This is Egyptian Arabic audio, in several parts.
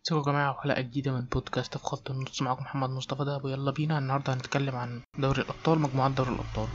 ازيكم يا جماعة وحلقة جديدة من بودكاست في خط النص معاكم محمد مصطفى دهب ويلا بينا النهاردة هنتكلم عن دوري الأبطال مجموعات دوري الأبطال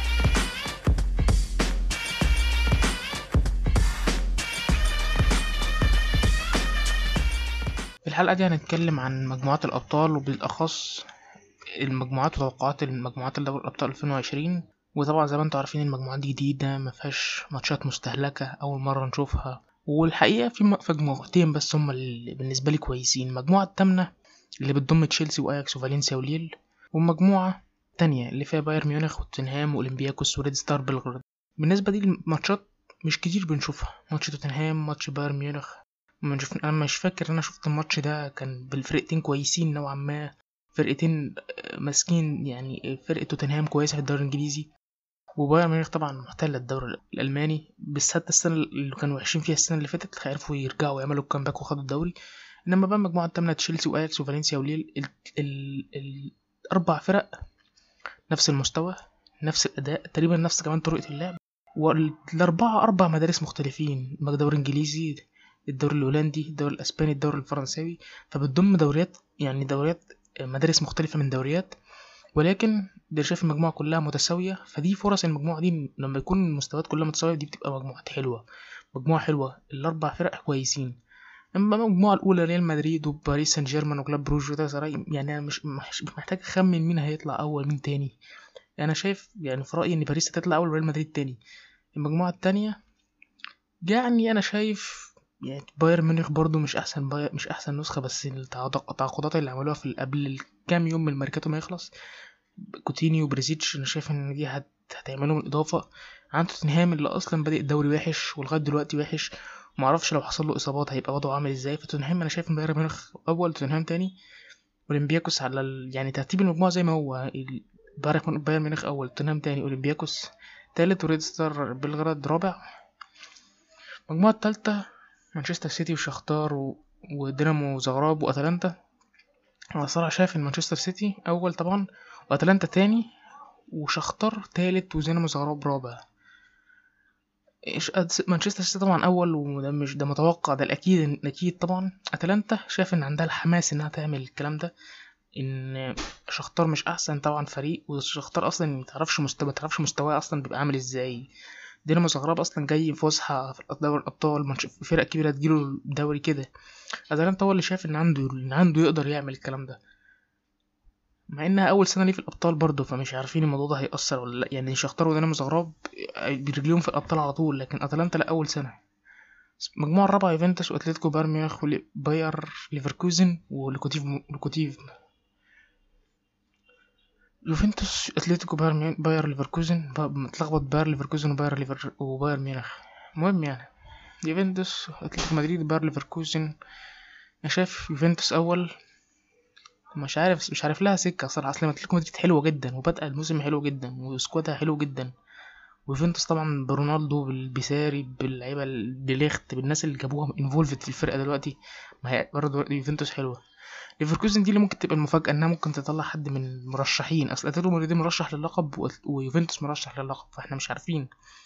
في الحلقة دي هنتكلم عن مجموعات الأبطال وبالأخص المجموعات وتوقعات المجموعات لدوري الأبطال 2020 وطبعا زي ما انتم عارفين المجموعات دي جديدة مفيهاش ماتشات مستهلكة أول مرة نشوفها والحقيقة في مجموعتين بس هما اللي بالنسبة لي كويسين المجموعة التامنة اللي بتضم تشيلسي وأياكس وفالنسيا وليل والمجموعة التانية اللي فيها بايرن ميونخ وتوتنهام وأولمبياكوس وريد ستار بلغراد بالنسبة دي الماتشات مش كتير بنشوفها ماتش توتنهام ماتش بايرن ميونخ ما شفنا انا مش فاكر انا شفت الماتش ده كان بالفرقتين كويسين نوعا ما فرقتين ماسكين يعني فرقة توتنهام كويسة في الدوري الانجليزي وبايرن ميونخ طبعا محتل الدوري الالماني بس حتى السنه اللي كانوا وحشين فيها السنه اللي فاتت عرفوا يرجعوا ويعملوا الكامباك وخدوا الدوري انما بقى المجموعه الثامنه تشيلسي واياكس وفالنسيا وليل ال ال ال الاربع فرق نفس المستوى نفس الاداء تقريبا نفس كمان طريقه اللعب والاربعه اربع مدارس مختلفين دوري انجليزي الدوري الهولندي الدوري الاسباني الدوري الفرنساوي فبتضم دوريات يعني دوريات مدارس مختلفه من دوريات ولكن ده شايف المجموعة كلها متساوية فدي فرص المجموعة دي لما يكون المستويات كلها متساوية دي بتبقى مجموعات حلوة مجموعة حلوة الأربع فرق كويسين أما المجموعة الأولى ريال مدريد وباريس سان جيرمان وكلاب بروج وتاسراي يعني أنا مش مش محتاج أخمن مين هيطلع أول مين تاني أنا شايف يعني في رأيي إن باريس هتطلع أول وريال مدريد تاني المجموعة التانية يعني أنا شايف يعني بايرن ميونخ برضو مش أحسن باير مش أحسن نسخة بس التعاقدات اللي عملوها في قبل كام يوم من الميركاتو ما يخلص كوتينيو وبريزيتش انا شايف ان دي هت... هتعملهم اضافه عن توتنهام اللي اصلا بادئ الدوري وحش ولغايه دلوقتي وحش معرفش لو حصل له اصابات هيبقى وضعه عامل ازاي فتوتنهام انا شايف ان بايرن ميونخ اول توتنهام تاني اولمبياكوس على ال... يعني ترتيب المجموعه زي ما هو بايرن ميونخ اول توتنهام تاني اولمبياكوس تالت وريد ستار بلغراد رابع المجموعه التالتة مانشستر سيتي وشختار و... ودينامو زغراب واتلانتا انا صراحه شايف ان مانشستر سيتي اول طبعا واتلانتا تاني وشختار تالت وزينامو زغراب رابع مانشستر سيتي طبعا اول وده مش ده متوقع ده الاكيد اكيد طبعا اتلانتا شايف ان عندها الحماس انها تعمل الكلام ده ان شختار مش احسن طبعا فريق وشختار اصلا متعرفش مستوى متعرفش مستواه اصلا بيبقى عامل ازاي دينامو زغراب اصلا جاي فسحه في دوري الابطال فرق كبيره تجيله دوري كده اتلانتا هو اللي شايف ان عنده ان عنده يقدر يعمل الكلام ده مع انها اول سنه ليه في الابطال برضه فمش عارفين الموضوع ده هيأثر ولا لا يعني شختار ودينامو زغراب برجليهم في الابطال على طول لكن اتلانتا لا اول سنه المجموعه الرابعه يوفنتوس واتلتيكو بايرن ميونخ وباير ليفركوزن ولوكوتيف لوكوتيف يوفنتوس اتلتيكو باير باير ليفركوزن متلخبط باير ليفركوزن وباير ليفر وباير ميونخ المهم يعني يوفنتوس اتلتيكو مدريد باير ليفركوزن انا شايف يوفنتوس اول مش عارف مش عارف لها سكه صراحه اصل اتلتيكو مدريد حلوه جدا وبادئه الموسم حلو جدا وسكوادها حلو جدا ويوفنتوس طبعا برونالدو بالبيساري باللعيبه ديليخت بالناس اللي جابوها انفولفد في الفرقه دلوقتي ما هي برضه يوفنتوس حلوه ليفركوزن دي اللي ممكن تبقى المفاجاه انها ممكن تطلع حد من المرشحين اصل اتلتيكو مدريد مرشح للقب ويوفنتوس مرشح للقب فاحنا مش عارفين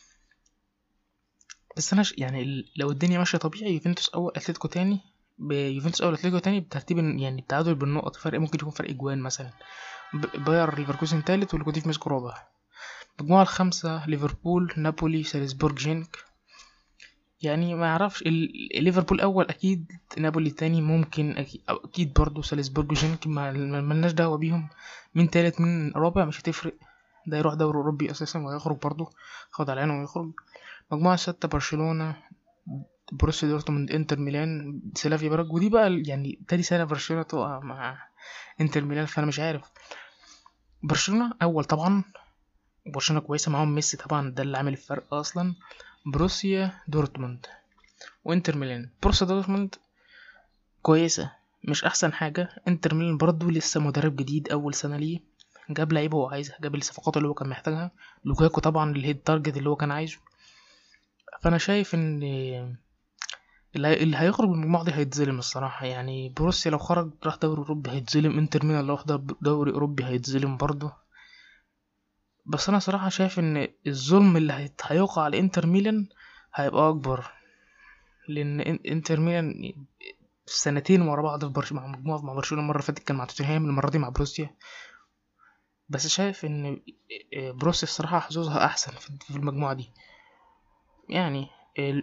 بس انا يعني لو الدنيا ماشيه طبيعي يوفنتوس اول اتلتيكو تاني بيوفنتوس اول اتلتيكو تاني بترتيب يعني التعادل بالنقط فرق ممكن يكون فرق اجوان مثلا باير ليفركوزن تالت والكوتيف مسكو رابع المجموعة الخامسة ليفربول نابولي سالزبورج جينك يعني ما اعرفش ليفربول اول اكيد نابولي تاني ممكن اكيد, أكيد برضه سالزبورج جينك ما ملناش دعوة بيهم مين تالت مين رابع مش هتفرق ده يروح دوري اوروبي اساسا وهيخرج برضه خد على عينه ويخرج مجموعة ستة برشلونة بروسيا دورتموند انتر ميلان سلافيا براج ودي بقى يعني تاني سنة برشلونة تقع مع انتر ميلان فانا مش عارف برشلونة اول طبعا برشلونة كويسة معاهم ميسي طبعا ده اللي عامل الفرق اصلا بروسيا دورتموند وانتر ميلان بروسيا دورتموند كويسة مش احسن حاجة انتر ميلان برضو لسه مدرب جديد اول سنة ليه جاب لعيبة هو عايزها جاب الصفقات اللي هو كان محتاجها لوكاكو طبعا اللي هي التارجت اللي هو كان عايزه فانا شايف ان اللي هيخرج من المجموعة دي هيتظلم الصراحة يعني بروسيا لو خرج راح دوري أوروبي هيتظلم انتر ميلان لو راح دوري أوروبي هيتظلم برضه بس أنا صراحة شايف إن الظلم اللي هيقع على انتر ميلان هيبقى أكبر لأن انتر ميلان في سنتين ورا بعض في برش... مع مجموعة مع برشلونة المرة اللي فاتت كان مع توتنهام المرة دي مع بروسيا بس شايف ان بروسيا الصراحة حظوظها احسن في المجموعة دي يعني ال...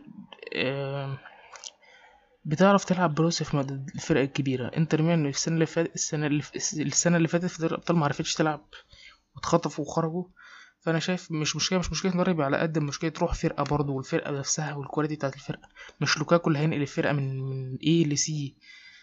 بتعرف تلعب بروسيا في الفرق الكبيرة انتر ميلان السنة اللي فاتت السنة اللي, السنة اللي فاتت في دوري الأبطال معرفتش تلعب واتخطفوا وخرجوا فانا شايف مش مشكله مش مشكله مدرب على قد مشكله روح فرقه برضه والفرقه نفسها والكواليتي بتاعت الفرقه مش لوكاكو اللي هينقل الفرقه من من ايه لسي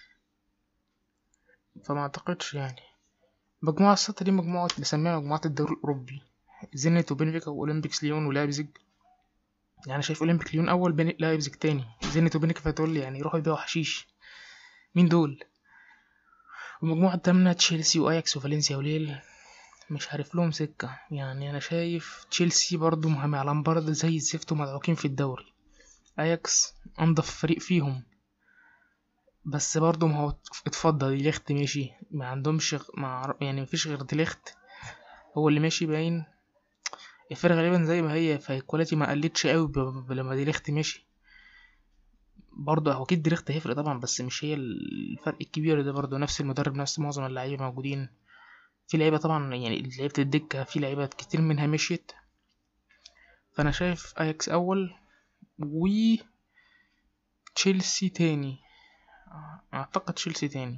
فما اعتقدش يعني مجموعة الستة دي مجموعة بسميها مجموعة الدوري الأوروبي زينت وبنفيكا وأولمبيكس ليون ولايبزيج يعني شايف أولمبيك ليون أول بين لايبزيج تاني زينت وبنفيكا فتقول لي يعني يروحوا يبيعوا حشيش مين دول المجموعة التامنة تشيلسي وأياكس وفالنسيا وليل مش عارف لهم سكة يعني أنا شايف تشيلسي برضو مهم على لامبارد زي الزفت ومدعوكين في الدوري أياكس أنضف فريق فيهم بس برضو ما هو اتفضل ديليخت ماشي ما عندهمش مع يعني مفيش غير ديليخت هو اللي ماشي باين الفرقة غالبا زي ما هي فالكواليتي ما قلتش قوي لما ديليخت ماشي برضه هو اكيد ديليخت هيفرق طبعا بس مش هي الفرق الكبير ده برضه نفس المدرب نفس معظم اللعيبة موجودين في لعيبة طبعا يعني لعيبة الدكة في لعيبة كتير منها مشيت فأنا شايف أياكس أول و تشيلسي تاني أعتقد تشيلسي تاني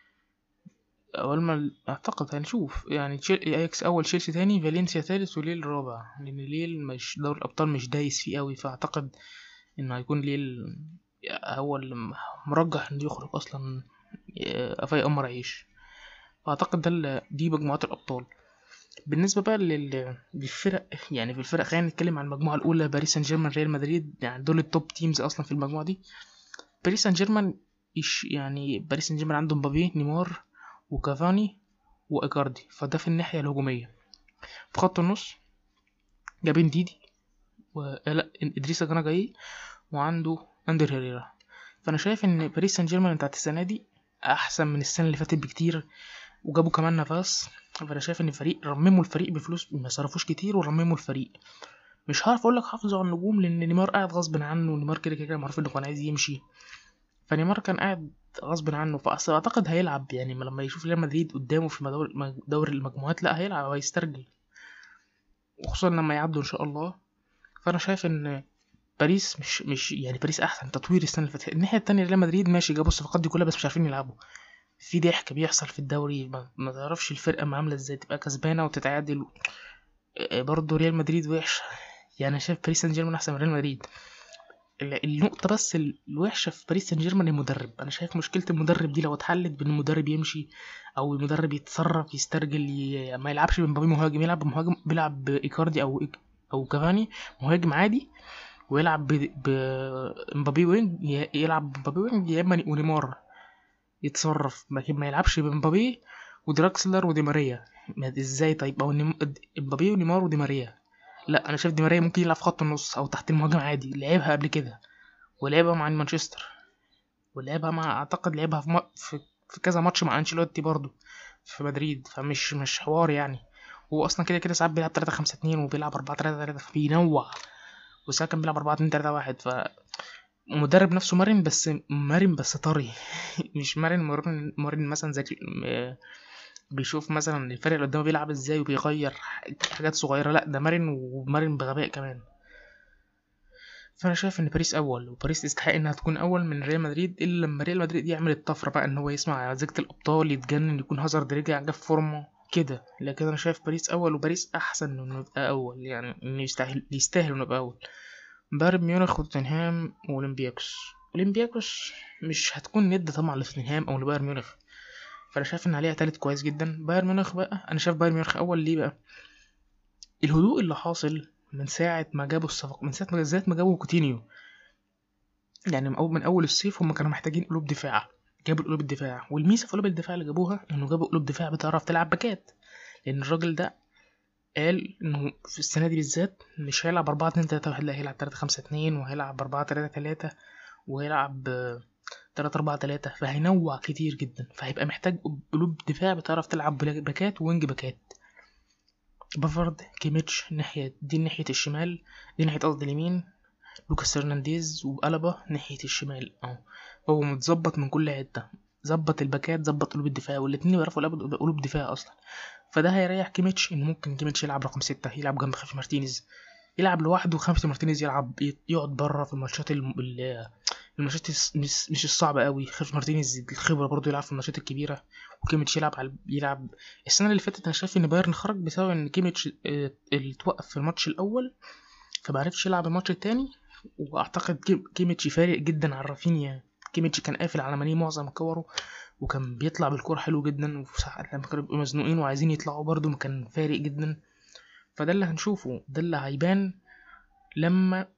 أول ما أعتقد هنشوف يعني أياكس أول تشيلسي تاني فالنسيا تالت وليل رابع لأن ليل مش دوري الأبطال مش دايس فيه أوي فأعتقد إنه هيكون ليل هو مرجح إنه يخرج أصلا أفاي أمر عيش فأعتقد ده دي مجموعات الأبطال بالنسبة بقى للفرق يعني في الفرق خلينا نتكلم عن المجموعة الأولى باريس سان جيرمان ريال مدريد يعني دول التوب تيمز أصلا في المجموعة دي باريس سان جيرمان يعني باريس سان جيرمان عنده مبابي نيمار وكافاني وإيكاردي فده في الناحية الهجومية في خط النص جابين ديدي و لا إدريس جانا جاي وعنده أندر هيريرا فأنا شايف إن باريس سان جيرمان بتاعت السنة دي أحسن من السنة اللي فاتت بكتير وجابوا كمان نفاس فانا شايف ان الفريق رمموا الفريق بفلوس ما صرفوش كتير ورمموا الفريق مش هعرف اقول لك حافظوا على النجوم لان نيمار قاعد غصب عنه نيمار كده كده معروف انه كان عايز يمشي فنيمار كان قاعد غصب عنه فاصل اعتقد هيلعب يعني لما يشوف ريال مدريد قدامه في دوري المجموعات لا هيلعب وهيسترجل وخصوصا لما يعدوا ان شاء الله فانا شايف ان باريس مش مش يعني باريس احسن تطوير السنه اللي فاتت الناحيه التانية ريال مدريد ماشي جابوا الصفقات دي كلها بس مش عارفين يلعبوا في ضحك بيحصل في الدوري ما, ما تعرفش الفرقة عاملة ازاي تبقى كسبانة وتتعادل برضه ريال مدريد وحش يعني شايف باريس سان جيرمان احسن من ريال مدريد النقطة بس الوحشة في باريس سان جيرمان المدرب أنا شايف مشكلة المدرب دي لو اتحلت بإن المدرب يمشي أو المدرب يتصرف يسترجل ي... ما يلعبش بمبابي مهاجم يلعب بمهاجم بيلعب بإيكاردي أو أو كافاني مهاجم عادي ويلعب بمبابي وينج يلعب بمبابي وينج يا إما ونيمار يتصرف لكن ما يلعبش بمبابي ودراكسلر ودي ماريا ازاي طيب او مبابي ونيمار ودي ماريا لا انا شايف دي ماريا ممكن يلعب في خط النص او تحت المهاجم عادي لعبها قبل كده ولعبها مع مانشستر ولعبها مع اعتقد لعبها في, م... في... في كذا ماتش مع انشيلوتي برضو في مدريد فمش مش حوار يعني هو اصلا كده كده ساعات بيلعب 3 5 2 وبيلعب 4 3 3 فبينوع وساعات كان بيلعب 4 2 3 1 ف المدرب نفسه مرن بس مرن بس طري مش مرن مرن مرن مثلا زي بيشوف مثلا الفريق اللي قدامه بيلعب ازاي وبيغير حاجات صغيره لا ده مرن ومرن بغباء كمان فانا شايف ان باريس اول وباريس تستحق انها تكون اول من ريال مدريد الا لما ريال مدريد يعمل الطفره بقى ان هو يسمع زيجة الابطال يتجنن يكون هازارد رجع جاب فورمه كده لكن انا شايف باريس اول وباريس احسن انه يبقى اول يعني انه يستاهل يستاهل انه يبقى اول بايرن ميونخ وتوتنهام واولمبياكوس اولمبياكوس مش هتكون ند طبعا لتوتنهام او لبايرن ميونخ فانا شايف ان عليها تالت كويس جدا بايرن ميونخ بقى انا شايف بايرن ميونخ اول ليه بقى الهدوء اللي حاصل من ساعة ما جابوا الصفقة من ساعة ما بالذات ما جابوا كوتينيو يعني من أول الصيف هم كانوا محتاجين قلوب دفاع جابوا قلوب الدفاع والميزة في قلوب الدفاع اللي جابوها إنه جابوا قلوب دفاع بتعرف تلعب باكات لأن الراجل ده قال انه في السنة دي بالذات مش هيلعب أربعة اتنين تلاتة واحد لا هيلعب تلاتة خمسة اتنين وهيلعب أربعة تلاتة تلاتة وهيلعب تلاتة أربعة تلاتة فهينوع كتير جدا فهيبقى محتاج قلوب دفاع بتعرف تلعب باكات وينج باكات بافارد كيميتش ناحية دي ناحية الشمال دي ناحية قصدي اليمين لوكاس هرنانديز وقلبة ناحية الشمال اه هو متظبط من كل حته ظبط الباكات ظبط قلوب الدفاع والاتنين بيعرفوا يلعبوا قلوب دفاع اصلا فده هيريح كيميتش ان ممكن كيميتش يلعب رقم ستة يلعب جنب خافي مارتينيز يلعب لوحده وخافي مارتينيز يلعب يقعد بره في الماتشات الم... ال- الماتشات الس- مش مش الصعبة قوي خافي مارتينيز الخبرة برضه يلعب في الماتشات الكبيرة وكيميتش يلعب على يلعب السنة اللي فاتت أنا شايف إن بايرن خرج بسبب إن كيميتش اه، اللي توقف في الماتش الأول فمعرفش يلعب الماتش التاني وأعتقد كيم- كيميتش فارق جدا عن رافينيا كيميتش كان قافل على ماني معظم كوره وكان بيطلع بالكورة حلو جدا وساعات لما كانوا بيبقوا مزنوقين وعايزين يطلعوا برضه كان فارق جدا فده اللي هنشوفه ده اللي هيبان لما